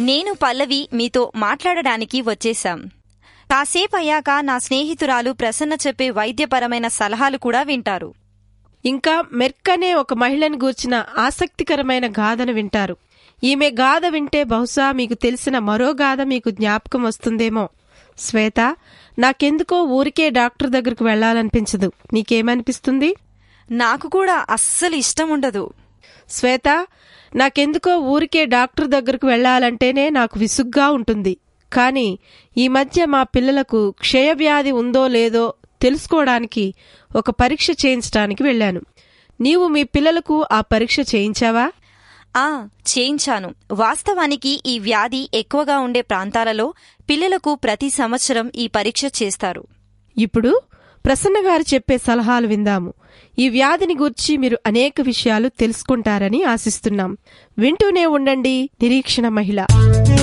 నేను పల్లవి మీతో మాట్లాడడానికి వచ్చేశాం కాసేపు అయ్యాక నా స్నేహితురాలు ప్రసన్న చెప్పే వైద్యపరమైన సలహాలు కూడా వింటారు ఇంకా మెర్క్ అనే ఒక మహిళను గూర్చిన ఆసక్తికరమైన గాథను వింటారు ఈమె గాథ వింటే బహుశా మీకు తెలిసిన మరో గాథ మీకు జ్ఞాపకం వస్తుందేమో శ్వేత నాకెందుకో ఊరికే డాక్టర్ దగ్గరకు వెళ్లాలనిపించదు నీకేమనిపిస్తుంది నాకు కూడా అస్సలు ఇష్టం ఉండదు శ్వేత నాకెందుకో ఊరికే డాక్టర్ దగ్గరకు వెళ్లాలంటేనే నాకు విసుగ్గా ఉంటుంది కానీ ఈ మధ్య మా పిల్లలకు క్షయవ్యాధి ఉందో లేదో తెలుసుకోవడానికి ఒక పరీక్ష చేయించడానికి వెళ్ళాను నీవు మీ పిల్లలకు ఆ పరీక్ష చేయించావా ఆ చేయించాను వాస్తవానికి ఈ వ్యాధి ఎక్కువగా ఉండే ప్రాంతాలలో పిల్లలకు ప్రతి సంవత్సరం ఈ పరీక్ష చేస్తారు ఇప్పుడు ప్రసన్న గారు చెప్పే సలహాలు విందాము ఈ వ్యాధిని గూర్చి మీరు అనేక విషయాలు తెలుసుకుంటారని ఆశిస్తున్నాం వింటూనే ఉండండి నిరీక్షణ మహిళ